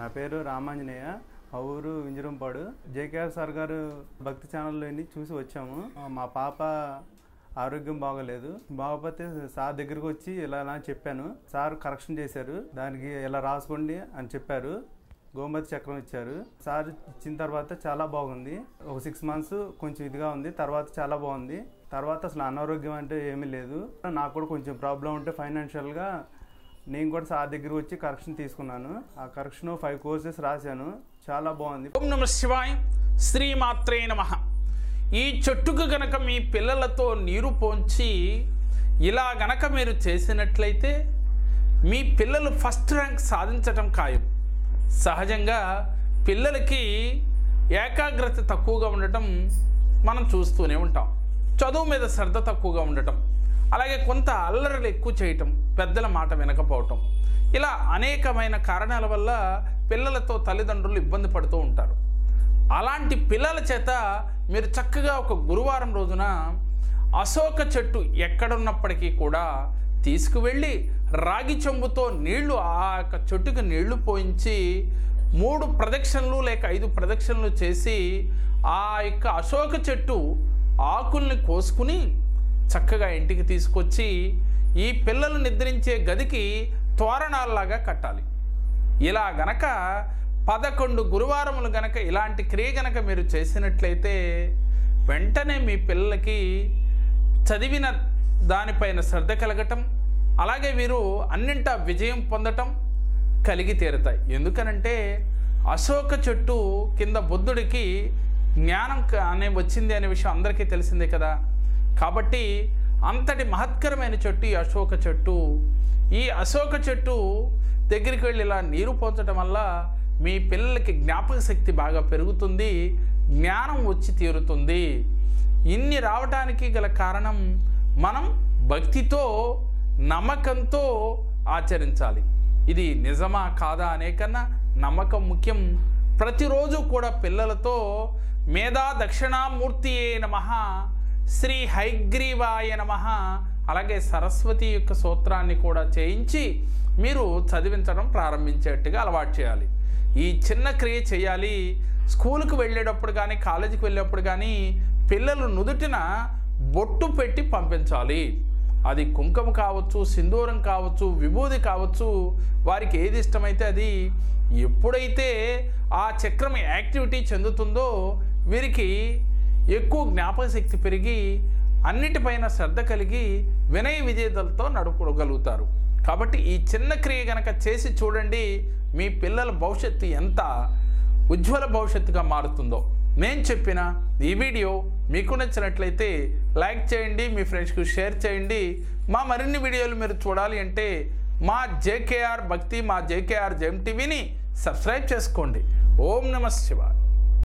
నా పేరు రామాంజనేయ మా ఊరు వింజరంపాడు జేకేఆర్ సార్ గారు భక్తి ఛానల్లోని చూసి వచ్చాము మా పాప ఆరోగ్యం బాగోలేదు బాగోకపోతే సార్ దగ్గరికి వచ్చి ఇలా ఇలా అని చెప్పాను సార్ కరెక్షన్ చేశారు దానికి ఇలా రాసుకోండి అని చెప్పారు గోమతి చక్రం ఇచ్చారు సార్ ఇచ్చిన తర్వాత చాలా బాగుంది ఒక సిక్స్ మంత్స్ కొంచెం ఇదిగా ఉంది తర్వాత చాలా బాగుంది తర్వాత అసలు అనారోగ్యం అంటే ఏమీ లేదు నాకు కూడా కొంచెం ప్రాబ్లం ఉంటే ఫైనాన్షియల్గా నేను కూడా సార్ దగ్గర వచ్చి కరెక్షన్ తీసుకున్నాను ఆ కరెక్షన్ ఫైవ్ కోర్సెస్ రాశాను చాలా బాగుంది ఓం నమ శివాయ శ్రీమాత్రే నమ ఈ చెట్టుకు గనక మీ పిల్లలతో నీరు పోంచి ఇలా గనక మీరు చేసినట్లయితే మీ పిల్లలు ఫస్ట్ ర్యాంక్ సాధించటం ఖాయం సహజంగా పిల్లలకి ఏకాగ్రత తక్కువగా ఉండటం మనం చూస్తూనే ఉంటాం చదువు మీద శ్రద్ధ తక్కువగా ఉండటం అలాగే కొంత అల్లరిలు ఎక్కువ చేయటం పెద్దల మాట వినకపోవటం ఇలా అనేకమైన కారణాల వల్ల పిల్లలతో తల్లిదండ్రులు ఇబ్బంది పడుతూ ఉంటారు అలాంటి పిల్లల చేత మీరు చక్కగా ఒక గురువారం రోజున అశోక చెట్టు ఎక్కడున్నప్పటికీ కూడా తీసుకువెళ్ళి రాగి చెంబుతో నీళ్లు ఆ యొక్క చెట్టుకు నీళ్లు పోయించి మూడు ప్రదక్షిణలు లేక ఐదు ప్రదక్షిణలు చేసి ఆ యొక్క అశోక చెట్టు ఆకుల్ని కోసుకుని చక్కగా ఇంటికి తీసుకొచ్చి ఈ పిల్లలు నిద్రించే గదికి తోరణాల్లాగా కట్టాలి ఇలా గనక పదకొండు గురువారములు గనక ఇలాంటి క్రియ గనక మీరు చేసినట్లయితే వెంటనే మీ పిల్లలకి చదివిన దానిపైన శ్రద్ధ కలగటం అలాగే వీరు అన్నింటా విజయం పొందటం కలిగి తీరుతాయి ఎందుకనంటే అశోక చెట్టు కింద బుద్ధుడికి జ్ఞానం క- అనే వచ్చింది అనే విషయం అందరికీ తెలిసిందే కదా కాబట్టి అంతటి మహత్కరమైన చెట్టు ఈ అశోక చెట్టు ఈ అశోక చెట్టు దగ్గరికి వెళ్ళి ఇలా నీరు పోంచడం వల్ల మీ పిల్లలకి జ్ఞాపక శక్తి బాగా పెరుగుతుంది జ్ఞానం వచ్చి తీరుతుంది ఇన్ని రావటానికి గల కారణం మనం భక్తితో నమ్మకంతో ఆచరించాలి ఇది నిజమా కాదా అనే కన్నా నమ్మకం ముఖ్యం ప్రతిరోజు కూడా పిల్లలతో మేధా దక్షిణామూర్తి నమ శ్రీ హైగ్రీవాయ నమ అలాగే సరస్వతి యొక్క సూత్రాన్ని కూడా చేయించి మీరు చదివించడం ప్రారంభించేట్టుగా అలవాటు చేయాలి ఈ చిన్న క్రియ చేయాలి స్కూల్కి వెళ్ళేటప్పుడు కానీ కాలేజీకి వెళ్ళేటప్పుడు కానీ పిల్లలు నుదుటిన బొట్టు పెట్టి పంపించాలి అది కుంకుమ కావచ్చు సింధూరం కావచ్చు విభూది కావచ్చు వారికి ఏది ఇష్టమైతే అది ఎప్పుడైతే ఆ చక్రం యాక్టివిటీ చెందుతుందో వీరికి ఎక్కువ జ్ఞాపక శక్తి పెరిగి అన్నిటిపైన శ్రద్ధ కలిగి వినయ విజేతలతో నడుపుకోగలుగుతారు కాబట్టి ఈ చిన్న క్రియ గనక చేసి చూడండి మీ పిల్లల భవిష్యత్తు ఎంత ఉజ్వల భవిష్యత్తుగా మారుతుందో నేను చెప్పిన ఈ వీడియో మీకు నచ్చినట్లయితే లైక్ చేయండి మీ ఫ్రెండ్స్కి షేర్ చేయండి మా మరిన్ని వీడియోలు మీరు చూడాలి అంటే మా జేకేఆర్ భక్తి మా జేకేఆర్ జెమ్ టీవీని సబ్స్క్రైబ్ చేసుకోండి ఓం నమ శివాయ్